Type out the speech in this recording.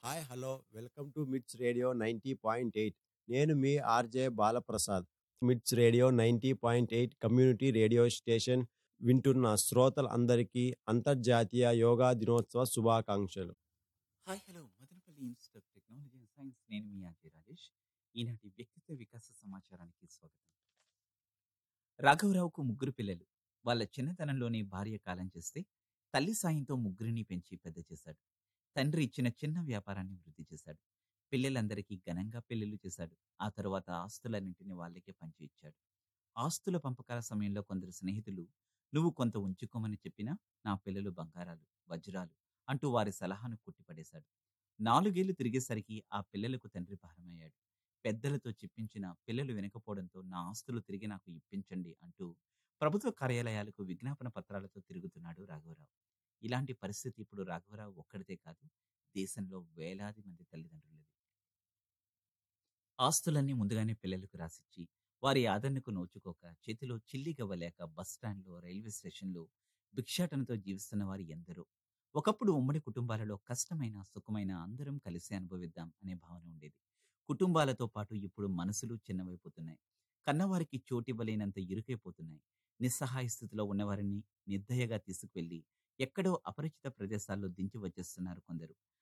hi hello welcome to MITS radio ninety point eight నేను మీ RJ Balaprasad MITS radio ninety point eight community radio station వింటున్న శ్రోతలందరికీ అంతర్జాతీయ యోగా దినోత్సవ శుభాకాంక్షలు hi hello Madanapalle institute of technology and science నేను మీ ఆర్జే రాజేష్ ఈనాటి వ్యక్తిత్వ వికాస సమాచారానికి స్వాగతం రాఘవరావుకు ముగ్గురు పిల్లలు వాళ్ళ చిన్నతనంలోనే భార్య కాలం చేస్తే తల్లి సాయంతో ముగ్గురిని పెంచి పెద్ద చేశాడు తండ్రి ఇచ్చిన చిన్న వ్యాపారాన్ని వృద్ధి చేశాడు పిల్లలందరికీ ఘనంగా పెళ్లిళ్ళు చేశాడు ఆ తరువాత ఆస్తులన్నింటినీ వాళ్ళకే పంచి ఇచ్చాడు ఆస్తుల పంపకాల సమయంలో కొందరు స్నేహితులు నువ్వు కొంత ఉంచుకోమని చెప్పినా నా పిల్లలు బంగారాలు వజ్రాలు అంటూ వారి సలహాను కొట్టిపడేశాడు నాలుగేళ్లు తిరిగేసరికి ఆ పిల్లలకు తండ్రి భారమయ్యాడు పెద్దలతో చెప్పించిన పిల్లలు వినకపోవడంతో నా ఆస్తులు తిరిగి నాకు ఇప్పించండి అంటూ ప్రభుత్వ కార్యాలయాలకు విజ్ఞాపన పత్రాలతో తిరుగుతున్నాడు రాఘవరావు ఇలాంటి పరిస్థితి ఇప్పుడు రాఘవరావు ఒక్కడితే కాదు దేశంలో వేలాది మంది తల్లిదండ్రులది ఆస్తులన్నీ ముందుగానే పిల్లలకు రాసిచ్చి వారి ఆదరణకు నోచుకోక చేతిలో చిల్లిగవ్వలేక బస్ స్టాండ్లో రైల్వే స్టేషన్లో భిక్షాటనతో జీవిస్తున్న వారు ఎందరో ఒకప్పుడు ఉమ్మడి కుటుంబాలలో కష్టమైన సుఖమైన అందరం కలిసి అనుభవిద్దాం అనే భావన ఉండేది కుటుంబాలతో పాటు ఇప్పుడు మనసులు చిన్నవైపోతున్నాయి కన్నవారికి చోటివ్వలేనంత ఇరుకైపోతున్నాయి నిస్సహాయ స్థితిలో ఉన్నవారిని నిర్దయగా తీసుకువెళ్లి ఎక్కడో అపరిచిత ప్రదేశాల్లో దించి వచ్చేస్తున్నారు కొందరు